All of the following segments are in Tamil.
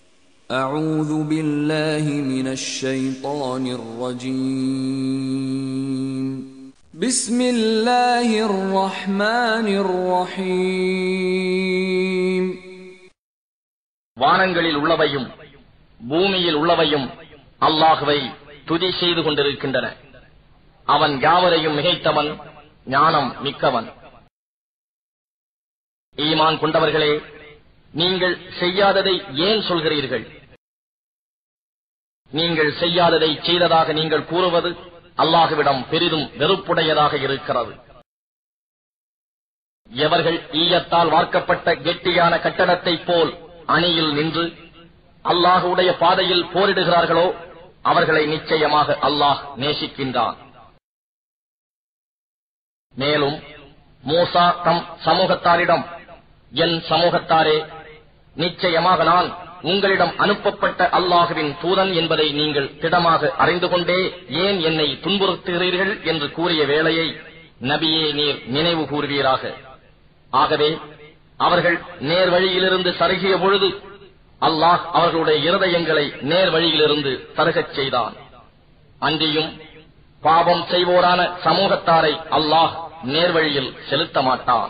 أعوذ بالله من الشيطان الرجيم بسم الله الرحمن الرحيم வானங்களில் உள்ளவையும் பூமியில் உள்ளவையும் அல்லாஹுவை துதி செய்து கொண்டிருக்கின்றன அவன் யாவரையும் மிகைத்தவன் ஞானம் மிக்கவன் ஈமான் கொண்டவர்களே நீங்கள் செய்யாததை ஏன் சொல்கிறீர்கள் நீங்கள் செய்யாததை செய்ததாக நீங்கள் கூறுவது அல்லாஹுவிடம் பெரிதும் வெறுப்புடையதாக இருக்கிறது எவர்கள் ஈயத்தால் வார்க்கப்பட்ட கெட்டியான கட்டடத்தைப் போல் அணியில் நின்று அல்லாஹுடைய பாதையில் போரிடுகிறார்களோ அவர்களை நிச்சயமாக அல்லாஹ் நேசிக்கின்றான் மேலும் மூசா தம் சமூகத்தாரிடம் என் சமூகத்தாரே நிச்சயமாக நான் உங்களிடம் அனுப்பப்பட்ட அல்லாஹுவின் தூதன் என்பதை நீங்கள் திடமாக அறிந்து கொண்டே ஏன் என்னை துன்புறுத்துகிறீர்கள் என்று கூறிய வேளையை நபியே நீர் நினைவு கூறுவீராக ஆகவே அவர்கள் நேர் வழியிலிருந்து சருகிய பொழுது அல்லாஹ் அவர்களுடைய இருதயங்களை நேர் வழியிலிருந்து சருகச் செய்தான் அன்றியும் பாவம் செய்வோரான சமூகத்தாரை அல்லாஹ் நேர்வழியில் செலுத்த மாட்டான்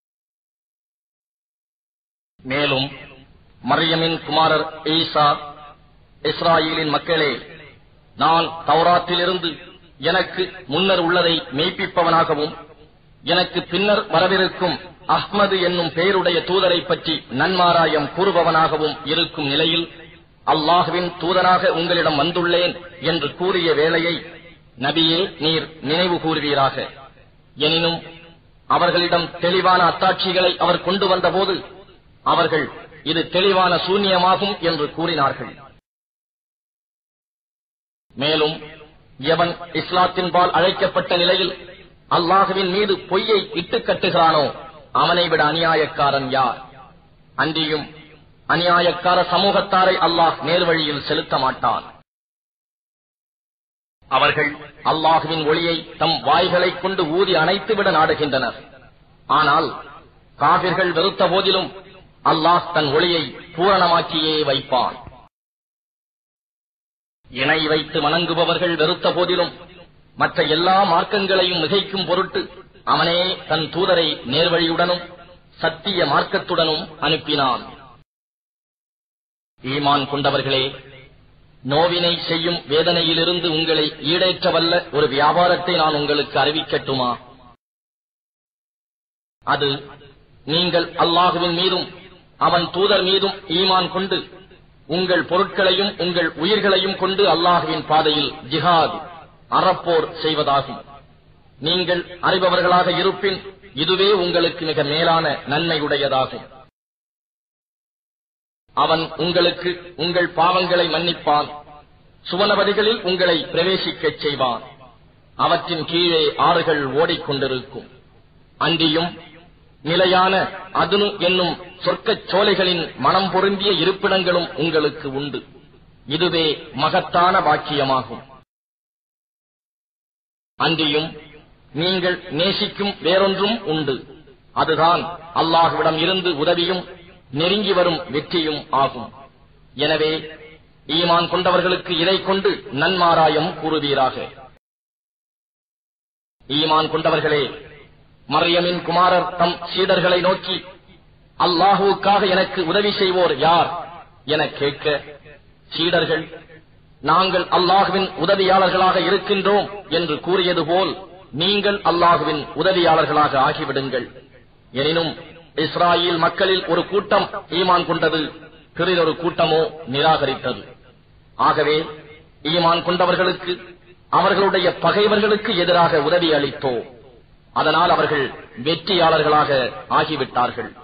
மேலும் மரியமின் குமாரர் ஈசா இஸ்ராயலின் மக்களே நான் தௌராத்திலிருந்து எனக்கு முன்னர் உள்ளதை மெய்ப்பிப்பவனாகவும் எனக்கு பின்னர் வரவிருக்கும் அஹ்மது என்னும் பெயருடைய தூதரை பற்றி நன்மாராயம் கூறுபவனாகவும் இருக்கும் நிலையில் அல்லாஹுவின் தூதனாக உங்களிடம் வந்துள்ளேன் என்று கூறிய வேளையை நபியே நீர் நினைவு கூறுவீராக எனினும் அவர்களிடம் தெளிவான அத்தாட்சிகளை அவர் கொண்டு வந்தபோது அவர்கள் இது தெளிவான சூன்யமாகும் என்று கூறினார்கள் மேலும் எவன் இஸ்லாத்தின்பால் அழைக்கப்பட்ட நிலையில் அல்லாஹுவின் மீது பொய்யை இட்டுக் கட்டுகிறானோ அவனை விட அநியாயக்காரன் யார் அன்றியும் அநியாயக்கார சமூகத்தாரை அல்லாஹ் நேர்வழியில் செலுத்த மாட்டான் அவர்கள் அல்லாஹுவின் ஒளியை தம் வாய்களைக் கொண்டு ஊதி அணைத்துவிட நாடுகின்றனர் ஆனால் காவிர்கள் வெறுத்த போதிலும் அல்லாஹ் தன் ஒளியை பூரணமாக்கியே வைப்பான் இணை வைத்து வணங்குபவர்கள் வெறுத்த போதிலும் மற்ற எல்லா மார்க்கங்களையும் மிகைக்கும் பொருட்டு அவனே தன் தூதரை நேர்வழியுடனும் சத்திய மார்க்கத்துடனும் அனுப்பினான் ஈமான் கொண்டவர்களே நோவினை செய்யும் வேதனையிலிருந்து உங்களை ஈடேற்றவல்ல ஒரு வியாபாரத்தை நான் உங்களுக்கு அறிவிக்கட்டுமா அது நீங்கள் அல்லாஹுவின் மீதும் அவன் தூதர் மீதும் ஈமான் கொண்டு உங்கள் பொருட்களையும் உங்கள் உயிர்களையும் கொண்டு அல்லாஹுவின் பாதையில் ஜிஹாத் அறப்போர் செய்வதாகும் நீங்கள் அறிபவர்களாக இருப்பின் இதுவே உங்களுக்கு மிக மேலான நன்மையுடையதாகும் அவன் உங்களுக்கு உங்கள் பாவங்களை மன்னிப்பான் சுவனவதிகளில் உங்களை பிரவேசிக்கச் செய்வான் அவற்றின் கீழே ஆறுகள் ஓடிக்கொண்டிருக்கும் அன்றியும் நிலையான அதுனு என்னும் சொர்க்கச் சோலைகளின் மனம் பொருந்திய இருப்பிடங்களும் உங்களுக்கு உண்டு இதுவே மகத்தான பாக்கியமாகும் அன்றியும் நீங்கள் நேசிக்கும் வேறொன்றும் உண்டு அதுதான் அல்லாஹுவிடம் இருந்து உதவியும் நெருங்கி வரும் வெற்றியும் ஆகும் எனவே ஈமான் கொண்டவர்களுக்கு இதை கொண்டு நன்மாராயம் கூறுவீராக ஈமான் கொண்டவர்களே மரியமின் குமாரர் தம் சீடர்களை நோக்கி அல்லாஹுவுக்காக எனக்கு உதவி செய்வோர் யார் என கேட்க சீடர்கள் நாங்கள் அல்லாஹுவின் உதவியாளர்களாக இருக்கின்றோம் என்று கூறியது போல் நீங்கள் அல்லாஹுவின் உதவியாளர்களாக ஆகிவிடுங்கள் எனினும் இஸ்ராயல் மக்களில் ஒரு கூட்டம் ஈமான் கொண்டது பிறரொரு கூட்டமோ நிராகரித்தது ஆகவே ஈமான் கொண்டவர்களுக்கு அவர்களுடைய பகைவர்களுக்கு எதிராக உதவி அளித்தோ அதனால் அவர்கள் வெற்றியாளர்களாக ஆகிவிட்டார்கள்